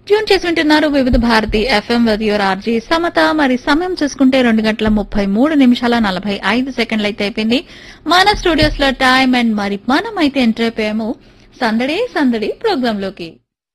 tune చేసి వింటున్నారు Vividh Bharati FM with your RJ Samatha మరి సమయం చూసుకుంటే రెండు గంటల ముప్పై మూడు నిమిషాల నలభై ఐదు సెకండ్లు అయితే అయిపోయింది మన స్టూడియోస్ లో టైం అండ్ మరి మనం అయితే ఎంటర్ అయిపోయాము సందడే సందడి ప్రోగ్రామ్ లోకి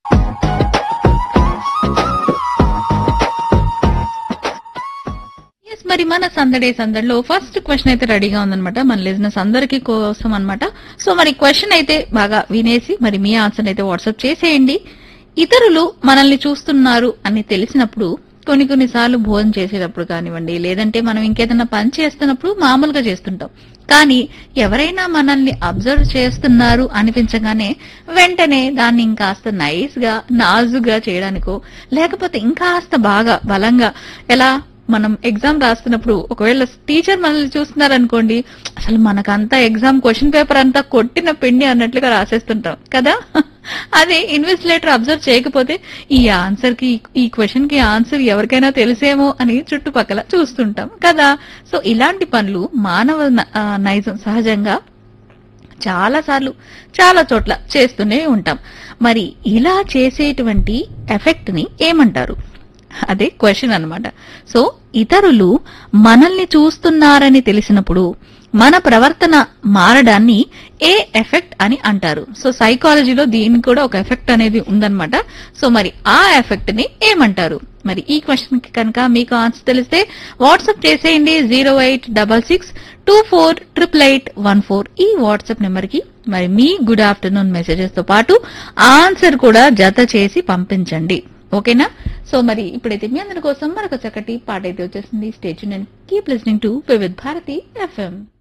Yes, మరి మన సందడే సందడిలో ఫస్ట్ క్వశ్చన్ అయితే రెడీగా ఉందన్నమాట మన లిజినెస్ అందరికీ కోసం అన్నమాట సో మరి క్వశ్చన్ అయితే బాగా వినేసి మరి మీ ఆన్సర్ అయితే వాట్సాప్ చేసేయండి ఇతరులు మనల్ని చూస్తున్నారు అని తెలిసినప్పుడు కొన్ని కొన్ని సార్లు భోజనం చేసేటప్పుడు కానివ్వండి లేదంటే మనం ఇంకేదైనా పని చేస్తున్నప్పుడు మామూలుగా చేస్తుంటాం కానీ ఎవరైనా మనల్ని అబ్జర్వ్ చేస్తున్నారు అనిపించగానే వెంటనే దాన్ని ఇంకాస్త నైస్ గా నాజుగా చేయడానికో లేకపోతే ఇంకాస్త బాగా బలంగా ఎలా మనం ఎగ్జామ్ రాస్తున్నప్పుడు ఒకవేళ టీచర్ మనల్ని చూస్తున్నారు అనుకోండి అసలు మనకంతా ఎగ్జామ్ క్వశ్చన్ పేపర్ అంతా కొట్టిన పిండి అన్నట్లుగా రాసేస్తుంటాం కదా అదే ఇన్వెస్టిలేటర్ అబ్జర్వ్ చేయకపోతే ఈ ఆన్సర్ కి ఈ క్వశ్చన్ కి ఆన్సర్ ఎవరికైనా తెలిసేమో అని చుట్టుపక్కల చూస్తుంటాం కదా సో ఇలాంటి పనులు మానవ న- ఆ, నైజం సహజంగా చాలా సార్లు చాలా చోట్ల చేస్తూనే ఉంటాం మరి ఇలా చేసేటువంటి ఎఫెక్ట్ ని ఏమంటారు అదే క్వశ్చన్ అన్నమాట సో ఇతరులు మనల్ని చూస్తున్నారని తెలిసినప్పుడు మన ప్రవర్తన మారడాన్ని ఏ ఎఫెక్ట్ అని అంటారు సో సైకాలజీలో దీనికి కూడా ఒక ఎఫెక్ట్ అనేది ఉందన్నమాట సో మరి ఆ ఎఫెక్ట్ ని ఏమంటారు మరి ఈ క్వశ్చన్ కి కనుక మీకు ఆన్సర్ తెలిస్తే వాట్సాప్ చేసేయండి zero eight double six two four triple eight one four ఈ వాట్సాప్ నెంబర్ కి మరి మీ గుడ్ ఆఫ్టర్నూన్ మెసేజెస్ తో పాటు ఆన్సర్ కూడా జత చేసి పంపించండి ఓకేనా సో మరి ఇప్పుడైతే మీ అందరి కోసం మరొక చక్కటి పాట అయితే వచ్చేసింది stay tuned and keep listening to Vividh Bharati FM